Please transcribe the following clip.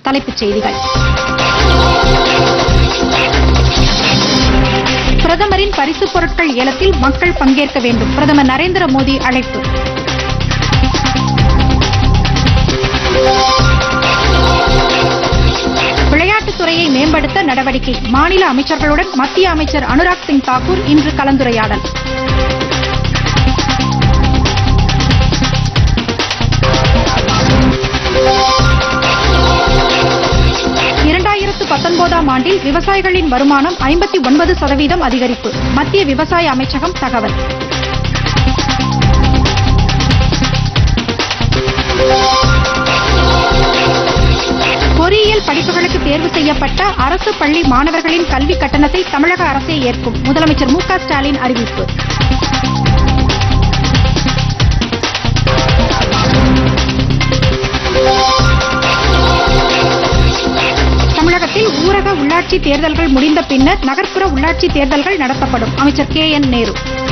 தலைப்புச் செய்திகள் பிரதமரின் பரிசுப் பொருட்கள் ஏலத்தில் மக்கள் பங்கேற்க வேண்டும் பிரதமர் நரேந்திர மோடி அழைப்பு விளையாட்டுத் துறையை மேம்படுத்த நடவடிக்கை மாநில அமைச்சர்களுடன் மத்திய அமைச்சர் அனுராக் சிங் தாக்கூர் இன்று கலந்துரையாடல் இரண்டாயிரத்து பத்தொன்பதாம் ஆண்டில் விவசாயிகளின் வருமானம் ஐம்பத்தி ஒன்பது சதவீதம் அதிகரிப்பு மத்திய விவசாய அமைச்சகம் தகவல் பொறியியல் படிப்புகளுக்கு தேர்வு செய்யப்பட்ட அரசு பள்ளி மாணவர்களின் கல்வி கட்டணத்தை தமிழக அரசே ஏற்கும் முதலமைச்சர் மு க ஸ்டாலின் அறிவிப்பு தமிழகத்தில் ஊரக உள்ளாட்சி தேர்தல்கள் முடிந்த பின்னர் நகர்ப்புற உள்ளாட்சி தேர்தல்கள் நடத்தப்படும் அமைச்சர் கே என் நேரு